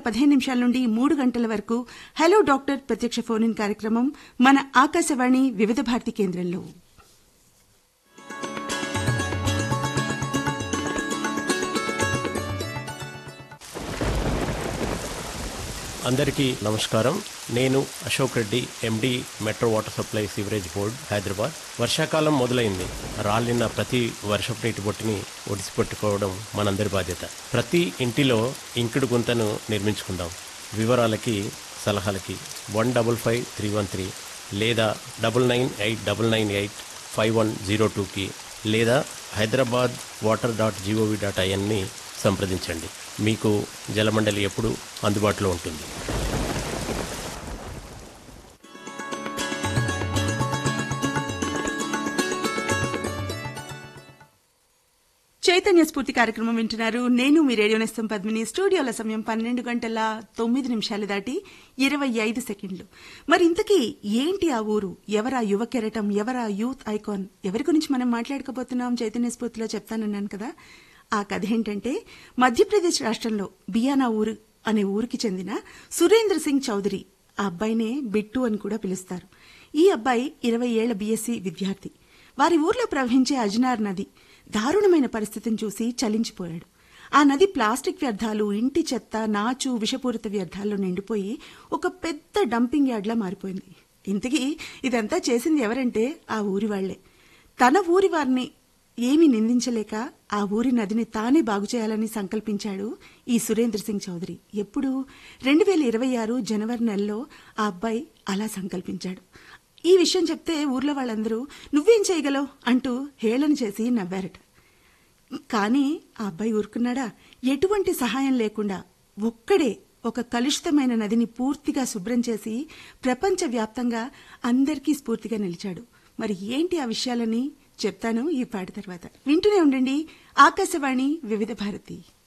పదిహేను నిమిషాల నుండి మూడు గంటల వరకు హలో డాక్టర్ ప్రత్యక్ష ఫోన్ ఇన్ కార్యక్రమం మన ఆకాశవాణి వివిధ భారతి కేంద్రంలో అందరికీ నమస్కారం నేను Ashok Reddy MD metro water supply sewerage board Hyderabad వర్షాకాలం మొదలైంది రాలిన ప్రతి వర్షపు నీటి బొట్టిని ఒడిసిపెట్టుకోవడం మనందరి బాధ్యత ప్రతి ఇంటిలో ఇంకుడు గుంతను నిర్మించుకుందాం వివరాలకి సలహాలకి one double five three one three లేదా double nine eight double nine eight five one zero టూకి లేదా Hyderabad water dot G O V dot ఐఎన్ని సంప్రదించండి మీకు జలమండలి ఎప్పుడు అందుబాటులో ఉంటుంది చైతన్య స్ఫూర్తి కార్యక్రమం వింటున్నారు నేను మీ రేడియో నేస్తం పద్మిని స్టూడియోల సమయం పన్నెండు గంటల తొమ్మిది నిమిషాలు దాటి ఇరవై ఐదు సెకండ్లు మరి ఇంతకీ ఏంటి ఆ ఊరు ఎవరా యువ కెరటం ఎవరా యూత్ ఐకాన్ ఎవరి గురించి మనం మాట్లాడకపోతున్నాం చైతన్య స్ఫూర్తిలో చెప్తానన్నాను కదా ఆ కథ ఏంటంటే మధ్యప్రదేశ్ రాష్ట్రంలో బియానా ఊరు అనే ఊరికి చెందిన సురేంద్ర సింగ్ చౌదరి ఆ అబ్బాయినే బిట్టు అని కూడా పిలుస్తారు ఈ అబ్బాయి ఇరవై ఏళ్ల బీఎస్సీ విద్యార్థి వారి ఊర్లో ప్రవహించే అజ్నార్ నది దారుణమైన పరిస్థితిని చూసి చలించిపోయాడు ఆ నది ప్లాస్టిక్ వ్యర్థాలు ఇంటి చెత్త నాచు విషపూరిత వ్యర్థాల్లో నిండిపోయి ఒక పెద్ద డంపింగ్ యార్డ్లా మారిపోయింది ఇంతకీ ఇదంతా చేసింది ఎవరంటే ఆ ఊరి వాళ్లే తన ఊరి వారిని ఏమీ నిందించలేక ఆ ఊరి నదిని తానే బాగు చేయాలని సంకల్పించాడు ఈ సురేంద్ర సింగ్ చౌదరి ఎప్పుడు రెండు వేల ఇరవై ఆరు జనవరి నెలలో ఆ అబ్బాయి అలా సంకల్పించాడు ఈ విషయం చెప్తే ఊర్లో వాళ్ళందరూ నువ్వేం చేయగలవు అంటూ హేళన చేసి నవ్వారట కానీ ఆ అబ్బాయి ఊరుకున్నాడా ఎటువంటి సహాయం లేకుండా ఒక్కడే ఒక కలుషితమైన నదిని పూర్తిగా శుభ్రం చేసి ప్రపంచవ్యాప్తంగా అందరికీ స్ఫూర్తిగా నిలిచాడు మరి ఏంటి ఆ విషయాలని చెప్తాను ఈ పాట తర్వాత వింటూనే ఉండండి ఆకాశవాణి వివిధ భారతి